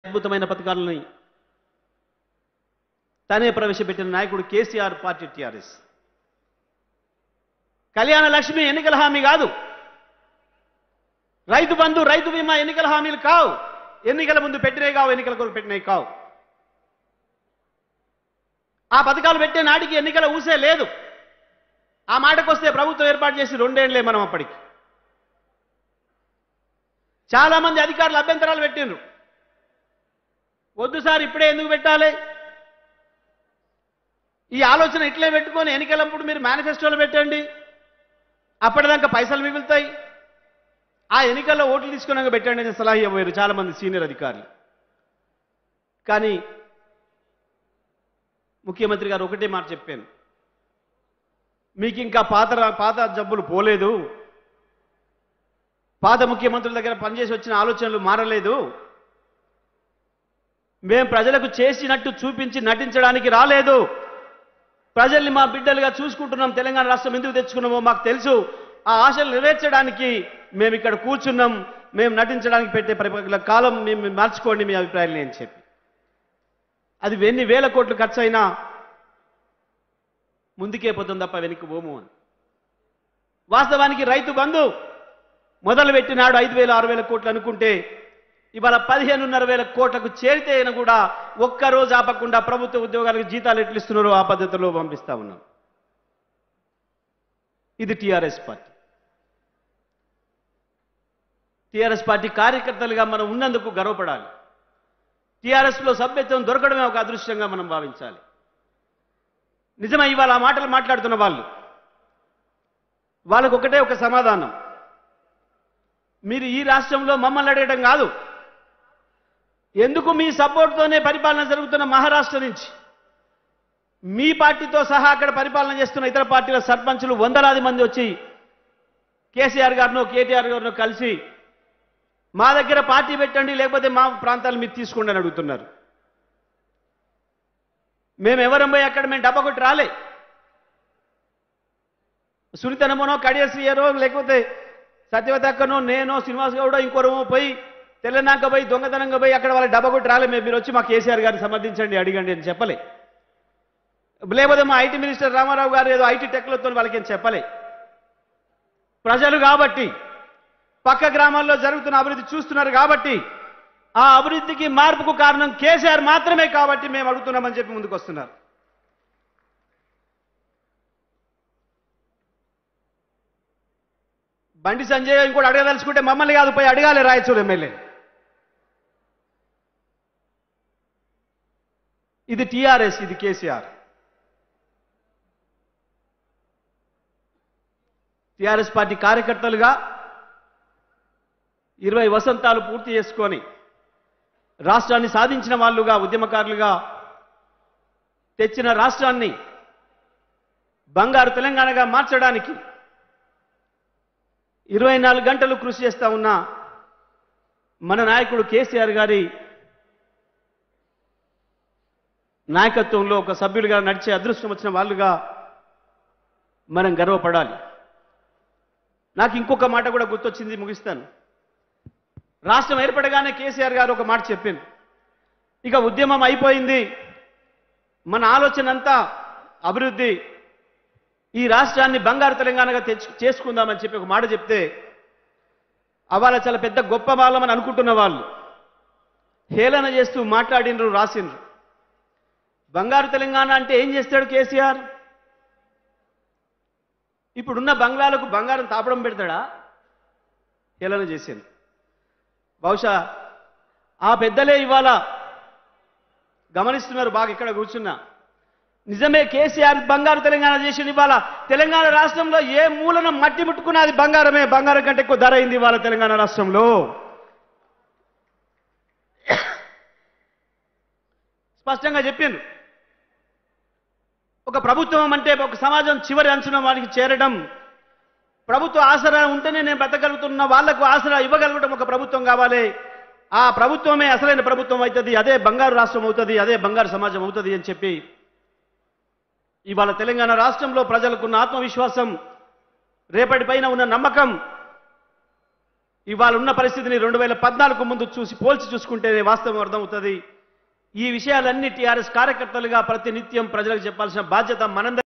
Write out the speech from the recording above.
అద్భుతమైన పథకాలని తనే ప్రవేశపెట్టిన నాయకుడు కేసీఆర్ పార్టీ టీఆర్ఎస్ కళ్యాణ లక్ష్మి ఎన్నికల హామీ కాదు రైతు బంధు రైతు బీమా ఎన్నికల హామీలు కావు ఎన్నికల ముందు పెట్టినవి కావు ఎన్నికల కొరకు పెట్టినవి కావు ఆ పథకాలు పెట్టే నాటికి ఎన్నికల ఊసే లేదు ఆ మాటకు వస్తే ప్రభుత్వం ఏర్పాటు చేసి రెండేళ్లే మనం అప్పటికి చాలా మంది అధికారులు అభ్యంతరాలు పెట్టిండ్రు వద్దు సార్ ఇప్పుడే ఎందుకు పెట్టాలి ఈ ఆలోచన ఇట్లే పెట్టుకొని ఎన్నికలప్పుడు మీరు మేనిఫెస్టోలో పెట్టండి అప్పటిదాకా పైసలు మిగులుతాయి ఆ ఎన్నికల్లో ఓట్లు తీసుకున్నాక పెట్టండి అని సలహా ఇవ్వరు చాలా మంది సీనియర్ అధికారులు కానీ ముఖ్యమంత్రి గారు ఒకటే మాట చెప్పాను మీకు ఇంకా పాత రా- పాత జబ్బులు పోలేదు పాత ముఖ్యమంత్రుల దగ్గర పనిచేసి వచ్చిన ఆలోచనలు మారలేదు మేం ప్రజలకు చేసినట్టు చూపించి నటించడానికి రాలేదు ప్రజల్ని మా బిడ్డలుగా చూసుకుంటున్నాం తెలంగాణ రాష్ట్రం ఎందుకు తెచ్చుకున్నామో మాకు తెలుసు ఆ ఆశలు నెరవేర్చడానికి మేము ఇక్కడ కూర్చున్నాం మేము నటించడానికి పెట్టే పరిపక్ల కాలం మేము మార్చుకోండి మీ అభిప్రాయాలు అని చెప్పి అది ఎన్ని వేల కోట్లు ఖర్చు అయినా ముందుకే పోతుంది తప్ప వెనక్కి పోము అని వాస్తవానికి రైతు బంధు మొదలు పెట్టినాడు ఐదు వేల ఆరు వేల కోట్లు అనుకుంటే ఇవాళ పదిహేనున్నర వేల కోట్లకు చేరితే అయినా కూడా ఒక్కరోజు ఆపకుండా ప్రభుత్వ ఉద్యోగాలకు జీతాలు ఎట్లు ఇస్తున్నారో ఆ పద్ధతిలో పంపిస్తా ఉన్నాం ఇది టీఆర్ఎస్ పార్టీ టీఆర్ఎస్ పార్టీ కార్యకర్తలుగా మనం ఉన్నందుకు గర్వపడాలి టీఆర్ఎస్లో సభ్యత్వం దొరకడమే ఒక అదృష్టంగా మనం భావించాలి నిజమే ఇవాళ ఆ మాటలు మాట్లాడుతున్న వాళ్ళు వాళ్ళకు ఒకటే ఒక సమాధానం మీరు ఈ రాష్ట్రంలో మమ్మల్ని అడగడం కాదు ఎందుకు మీ సపోర్ట్తోనే పరిపాలన జరుగుతున్న మహారాష్ట్ర నుంచి మీ పార్టీతో సహా అక్కడ పరిపాలన చేస్తున్న ఇతర పార్టీల సర్పంచులు వందలాది మంది వచ్చి కేసీఆర్ గారినో కేటీఆర్ గారినో కలిసి మా దగ్గర పార్టీ పెట్టండి లేకపోతే మా ప్రాంతాలు మీరు తీసుకోండి అని అడుగుతున్నారు మేము ఎవరం పోయి అక్కడ మేము డబ్బా కొట్టి రాలే సునితనమోనో కడియశ్రీయరో లేకపోతే సత్యవత అక్కనో నేనో శ్రీనివాస్ గౌడో ఇంకోరమో పోయి తెల్లనాక పోయి దొంగతనంగా పోయి అక్కడ వాళ్ళ డబ్బా కొట్టి రాలే మేము మీరు వచ్చి మా కేసీఆర్ గారిని సమర్థించండి అడిగండి అని చెప్పలే లేకపోతే మా ఐటీ మినిస్టర్ రామారావు గారు ఏదో ఐటీ టెక్లతో వాళ్ళకి ఏం చెప్పలే ప్రజలు కాబట్టి పక్క గ్రామాల్లో జరుగుతున్న అభివృద్ధి చూస్తున్నారు కాబట్టి ఆ అభివృద్ధికి మార్పుకు కారణం కేసీఆర్ మాత్రమే కాబట్టి మేము అడుగుతున్నామని చెప్పి ముందుకు వస్తున్నారు బండి సంజయ్ ఇంకోటి అడగదలుచుకుంటే మమ్మల్ని కాదు పోయి అడగాలి రాయచూరు ఎమ్మెల్యే ఇది టీఆర్ఎస్ ఇది కేసీఆర్ టీఆర్ఎస్ పార్టీ కార్యకర్తలుగా ఇరవై వసంతాలు పూర్తి చేసుకొని రాష్ట్రాన్ని సాధించిన వాళ్ళుగా ఉద్యమకారులుగా తెచ్చిన రాష్ట్రాన్ని బంగారు తెలంగాణగా మార్చడానికి ఇరవై నాలుగు గంటలు కృషి చేస్తా ఉన్న మన నాయకుడు కేసీఆర్ గారి నాయకత్వంలో ఒక సభ్యులుగా నడిచే అదృష్టం వచ్చిన వాళ్ళుగా మనం గర్వపడాలి నాకు ఇంకొక మాట కూడా గుర్తొచ్చింది ముగిస్తాను రాష్ట్రం ఏర్పడగానే కేసీఆర్ గారు ఒక మాట చెప్పింది ఇక ఉద్యమం అయిపోయింది మన ఆలోచన అంతా అభివృద్ధి ఈ రాష్ట్రాన్ని బంగారు తెలంగాణగా తెచ్చు చేసుకుందామని చెప్పి ఒక మాట చెప్తే అవాళ చాలా పెద్ద గొప్ప వాళ్ళమని అనుకుంటున్న వాళ్ళు హేళన చేస్తూ మాట్లాడినరు రాసిండ్రు బంగారు తెలంగాణ అంటే ఏం చేస్తాడు కేసీఆర్ ఇప్పుడున్న బంగ్లాలకు బంగారం తాపడం పెడతాడా హేళన చేసింది బహుశా ఆ పెద్దలే ఇవాళ గమనిస్తున్నారు బాగా ఇక్కడ కూర్చున్నా నిజమే కేసీఆర్ బంగారు తెలంగాణ చేసింది ఇవాళ తెలంగాణ రాష్ట్రంలో ఏ మూలన మట్టి ముట్టుకున్నా అది బంగారమే బంగారం కంటే ఎక్కువ ధర అయింది ఇవాళ తెలంగాణ రాష్ట్రంలో స్పష్టంగా చెప్పిండ్రు ఒక ప్రభుత్వం అంటే ఒక సమాజం చివరి అంచున వారికి చేరడం ప్రభుత్వ ఆసరా ఉంటేనే నేను బ్రతకగలుగుతున్న వాళ్లకు ఆసరా ఇవ్వగలగడం ఒక ప్రభుత్వం కావాలి ఆ ప్రభుత్వమే అసలైన ప్రభుత్వం అవుతుంది అదే బంగారు రాష్ట్రం అవుతుంది అదే బంగారు సమాజం అవుతుంది అని చెప్పి ఇవాళ తెలంగాణ రాష్ట్రంలో ప్రజలకున్న ఆత్మవిశ్వాసం రేపటి పైన ఉన్న నమ్మకం ఇవాళ ఉన్న పరిస్థితిని రెండు వేల పద్నాలుగు ముందు చూసి పోల్చి చూసుకుంటేనే వాస్తవం అర్థమవుతుంది ఈ విషయాలన్నీ టీఆర్ఎస్ కార్యకర్తలుగా ప్రతినిత్యం ప్రజలకు చెప్పాల్సిన బాధ్యత మనందరి